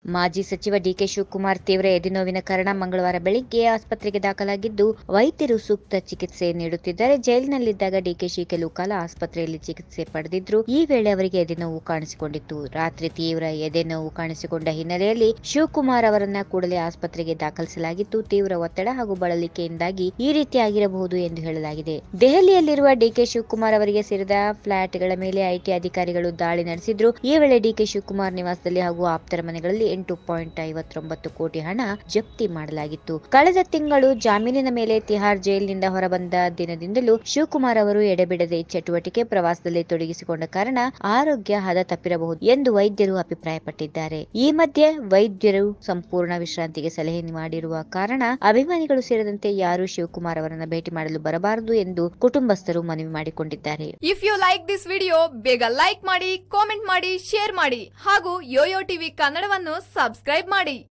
ಮಾಜಿ ಸಚಿವ ಡಿಕೆ ಶಿವಕುಮಾರ್ ತೀವ್ರ ಎದೆನೋವಿನ ಕಾರಣ ಮಂಗಳವಾರ ಬೆಳಿಗ್ಗೆ ಆಸ್ಪತ್ರೆಗೆ ದಾಖಲಾಗಿದ್ದು ವೈದ್ಯರು ಸೂಕ್ತ ಚಿಕಿತ್ಸೆ ನೀಡುತ್ತಿದ್ದಾರೆ ಜೈಲಿನಲ್ಲಿದ್ದಾಗ ಡಿಕೆಶಿ ಕೆಲವು ಕಾಲ ಆಸ್ಪತ್ರೆಯಲ್ಲಿ ಚಿಕಿತ್ಸೆ ಪಡೆದಿದ್ರು ಈ ವೇಳೆ ಅವರಿಗೆ ಎದೆನೋವು ಕಾಣಿಸಿಕೊಂಡಿತ್ತು ರಾತ್ರಿ ತೀವ್ರ ಎದೆನೋವು ಕಾಣಿಸಿಕೊಂಡ ಹಿನ್ನೆಲೆಯಲ್ಲಿ ಶಿವಕುಮಾರ್ ಅವರನ್ನ ಕೂಡಲೇ ಆಸ್ಪತ್ರೆಗೆ ದಾಖಲಿಸಲಾಗಿತ್ತು ತೀವ್ರ ಒತ್ತಡ ಹಾಗೂ ಬಳಲಿಕೆಯಿಂದಾಗಿ ಈ ರೀತಿ ಆಗಿರಬಹುದು ಎಂದು ಹೇಳಲಾಗಿದೆ ದೆಹಲಿಯಲ್ಲಿರುವ ಡಿಕೆ ಶಿವಕುಮಾರ್ ಅವರಿಗೆ ಸೇರಿದ ಫ್ಲಾಟ್ಗಳ ಮೇಲೆ ಐಟಿ ಅಧಿಕಾರಿಗಳು ದಾಳಿ ನಡೆಸಿದ್ರು ಈ ವೇಳೆ ಡಿಕೆ ಶಿವಕುಮಾರ್ ನಿವಾಸದಲ್ಲಿ ಹಾಗೂ ಆಪ್ತರ ಮನೆಗಳಲ್ಲಿ ಎಂಟು ಪಾಯಿಂಟ್ ಐವತ್ತೊಂಬತ್ತು ಕೋಟಿ ಹಣ ಜಪ್ತಿ ಮಾಡಲಾಗಿತ್ತು ಕಳೆದ ತಿಂಗಳು ಜಾಮೀನಿನ ಮೇಲೆ ತಿಹಾರ್ ಜೈಲಿನಿಂದ ಹೊರಬಂದ ದಿನದಿಂದಲೂ ಶಿವಕುಮಾರ್ ಅವರು ಎಡೆಬಿಡದೆ ಚಟುವಟಿಕೆ ಪ್ರವಾಸದಲ್ಲಿ ತೊಡಗಿಸಿಕೊಂಡ ಕಾರಣ ಆರೋಗ್ಯ ಹದ ತಪ್ಪಿರಬಹುದು ಎಂದು ವೈದ್ಯರು ಅಭಿಪ್ರಾಯಪಟ್ಟಿದ್ದಾರೆ ಈ ಮಧ್ಯೆ ವೈದ್ಯರು ಸಂಪೂರ್ಣ ವಿಶ್ರಾಂತಿಗೆ ಸಲಹೆ ಮಾಡಿರುವ ಕಾರಣ ಅಭಿಮಾನಿಗಳು ಸೇರಿದಂತೆ ಯಾರೂ ಶಿವಕುಮಾರ್ ಅವರನ್ನ ಭೇಟಿ ಮಾಡಲು ಬರಬಾರದು ಎಂದು ಕುಟುಂಬಸ್ಥರು ಮನವಿ ಮಾಡಿಕೊಂಡಿದ್ದಾರೆ if you like this video ಬೇಗ ಲೈಕ್ ಮಾಡಿ ಕಾಮೆಂಟ್ ಮಾಡಿ ಶೇರ್ ಮಾಡಿ ಹಾಗೂ ಯೋಯೋ ಟಿವಿ ಕನ್ನಡವನ್ನು ಸಬ್ಸ್ಕ್ರೈಬ್ ಮಾಡಿ